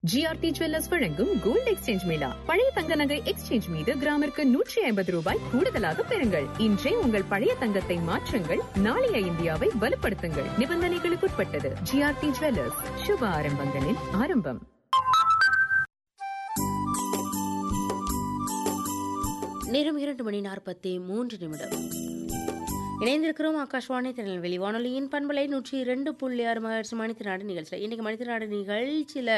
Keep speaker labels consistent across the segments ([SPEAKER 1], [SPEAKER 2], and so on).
[SPEAKER 1] GRT jewellers வழங்கும் gold exchange mela பழைய தங்க நகை எக்ஸ்சேஞ்ச் மீது கிராமிற்கு நூற்றி ஐம்பது ரூபாய் கூடுதலாக பெறுங்கள் இன்றே உங்கள் பழைய தங்கத்தை மாற்றுங்கள் நாளைய இந்தியாவை வலுப்படுத்துங்கள் நிபந்தனைகளுக்குட்பட்டது ஜிஆர்டி ஜுவல்லர்ஸ் சுப ஆரம்பங்களின் ஆரம்பம்
[SPEAKER 2] நேரம் இரண்டு மணி நாற்பத்தி மூன்று நிமிடம் இணைந்திருக்கிறோம் ஆகாஷ்வாணி திருநெல்வேலி வானொலியின் பண்பலை நூற்றி இரண்டு புள்ளி ஆறு மகர்ச்சி மணித்திராடு நிகழ்ச்சியில் இன்னைக்கு மணித்திராடு நிகழ்ச்சியில்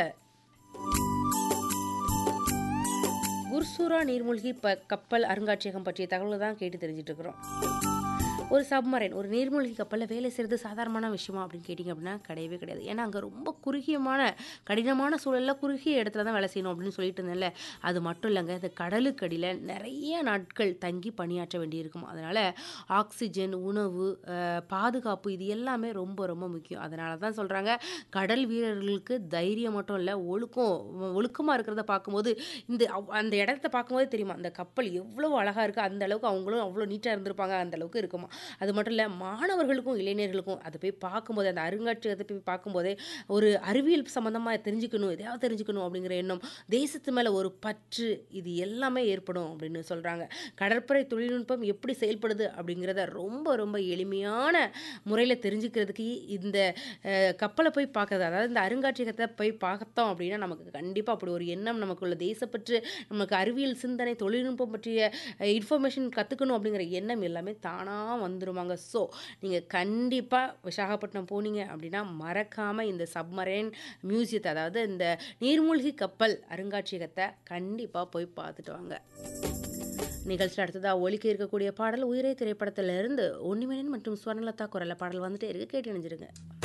[SPEAKER 2] குர்சூரா நீர்மூழ்கி ப கப்பல் அருங்காட்சியகம் பற்றிய தகவலை தான் கேட்டு தெரிஞ்சிட்டு இருக்கிறோம் ஒரு சப்மரைன் ஒரு நீர்மூழ்கி கப்பலில் வேலை செய்கிறது சாதாரணமான விஷயமா அப்படின்னு கேட்டிங்க அப்படின்னா கிடையவே கிடையாது ஏன்னா அங்கே ரொம்ப குறுகியமான கடினமான சூழலில் குறுகிய இடத்துல தான் வேலை செய்யணும் அப்படின்னு சொல்லிட்டு இருந்தேன்ல அது மட்டும் இல்லைங்க இந்த கடலுக்கடியில் நிறைய நாட்கள் தங்கி பணியாற்ற வேண்டியிருக்கும் அதனால் ஆக்சிஜன் உணவு அஹ், பாதுகாப்பு இது எல்லாமே ரொம்ப ரொம்ப முக்கியம் அதனால தான் சொல்கிறாங்க கடல் வீரர்களுக்கு தைரியம் மட்டும் இல்லை ஒழுக்கம் ஒழுக்கமாக இருக்கிறத பார்க்கும்போது இந்த அவ்- அந்த இடத்த பார்க்கும்போதே தெரியுமா அந்த கப்பல் எவ்வளோ அழகாக இருக்குது அந்த அளவுக்கு அவங்களும் அவ்வளோ நீட்டாக இருந்திருப்பாங்க அந்த அளவுக்கு இருக்குமா அது மட்டும் இல்லை மாணவர்களுக்கும் இளைஞர்களுக்கும் அதை போய் பார்க்கும்போது அந்த அருங்காட்சியகத்தை போய் பார்க்கும்போதே ஒரு அறிவியல் சம்மந்தமாக தெரிஞ்சுக்கணும் எதையாவது தெரிஞ்சுக்கணும் அப்படிங்கிற எண்ணம் தேசத்து மேலே ஒரு பற்று இது எல்லாமே ஏற்படும் அப்படின்னு சொல்கிறாங்க கடற்படை தொழில்நுட்பம் எப்படி செயல்படுது அப்படிங்கிறத ரொம்ப ரொம்ப எளிமையான முறையில் தெரிஞ்சுக்கிறதுக்கு இந்த அஹ், கப்பலை போய் பார்க்கறது அதாவது இந்த அருங்காட்சியகத்தை போய் பார்த்தோம் அப்படின்னா நமக்கு கண்டிப்பாக அப்படி ஒரு எண்ணம் நமக்குள்ள தேசப்பற்று நமக்கு அறிவியல் சிந்தனை தொழில்நுட்பம் பற்றிய இன்ஃபர்மேஷன் கற்றுக்கணும் அப்படிங்கிற எண்ணம் எல்லாமே தானாக வந்துருவாங்க ஸோ நீங்கள் கண்டிப்பாக விசாகப்பட்டினம் போனீங்க அப்படின்னா மறக்காமல் இந்த சப்மரைன் மியூசியத்தை அதாவது இந்த நீர்மூழ்கி கப்பல் அருங்காட்சியகத்தை கண்டிப்பாக போய் பார்த்துட்டு வாங்க நிகழ்ச்சியில் அடுத்ததாக ஒலிக்க இருக்கக்கூடிய பாடல் உயிரே திரைப்படத்திலிருந்து உன்னிமேனன் மற்றும் சுவர்ணலதா குரல பாடல் வந்துட்டே இருக்கு கேட்டு இணைஞ்சிருங்க